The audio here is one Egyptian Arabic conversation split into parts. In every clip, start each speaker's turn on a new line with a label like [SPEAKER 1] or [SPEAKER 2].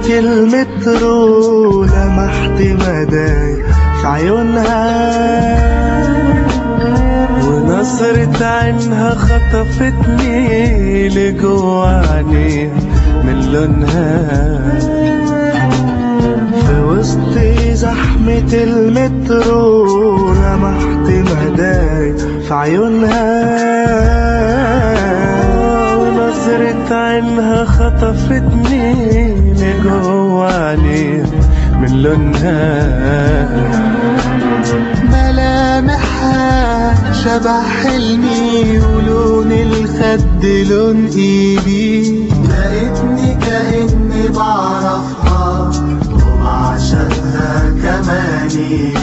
[SPEAKER 1] المترو لمحت مداي في عيونها ونظرة عينها خطفتني لجوا عينيها من لونها في وسط زحمة المترو لمحت مداي في عيونها ونظرة عينها خطفتني لجوا عينيها من لونها ملامحها شبه حلمي ولون الخد لون ايدي
[SPEAKER 2] لقيتني كأني بعرفها وبعشقها كمان لي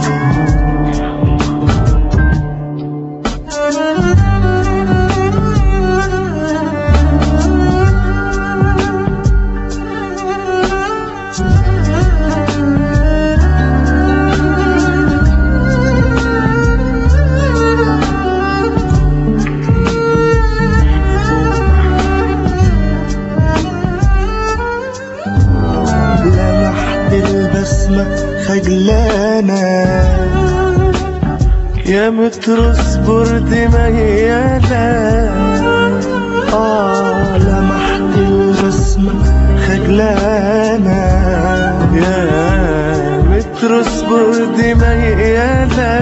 [SPEAKER 1] لمحت البسمة خجلانة يا مترو اصبر دي ميالة آه لمحت البسمة خجلانة يا مترو اصبر دي ميالة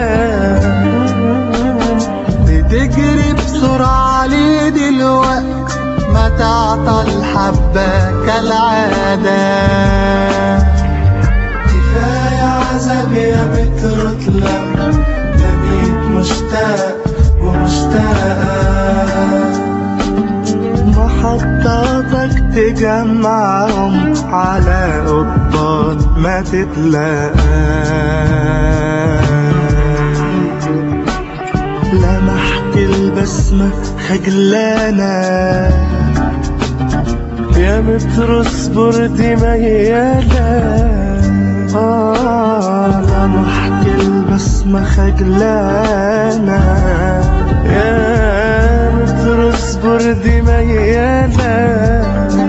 [SPEAKER 2] بتجري بسرعة عليه دلوقت ما تعطى الحبة كالعادة كفاية عذاب يا متر اتلم بقيت مشتاق ومشتاقة
[SPEAKER 1] محطاتك تجمعهم على قضبان ما تتلاقى لمحت البسمة خجلانة يا متر اصبر دي ميالة آه لمحت البسمة خجلانة يا متر اصبر دي ميالة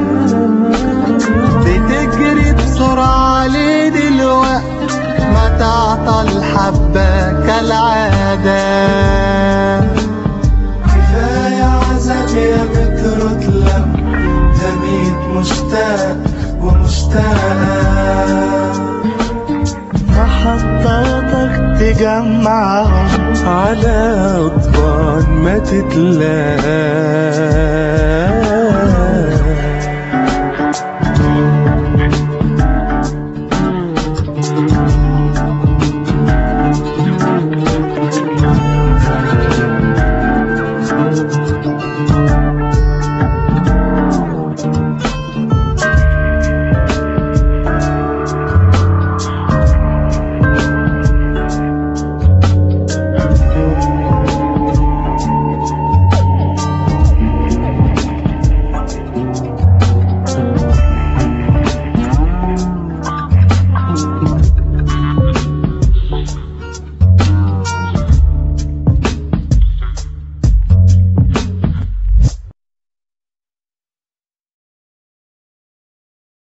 [SPEAKER 2] بتجري بسرعة عليه دلوقت ما تعطى الحبة كالعادة كفاية عذاب يا متر اتلم بقيت مشتاق ومشتاقة
[SPEAKER 1] محطاتك تجمعهم على قضبان ما تتلاقى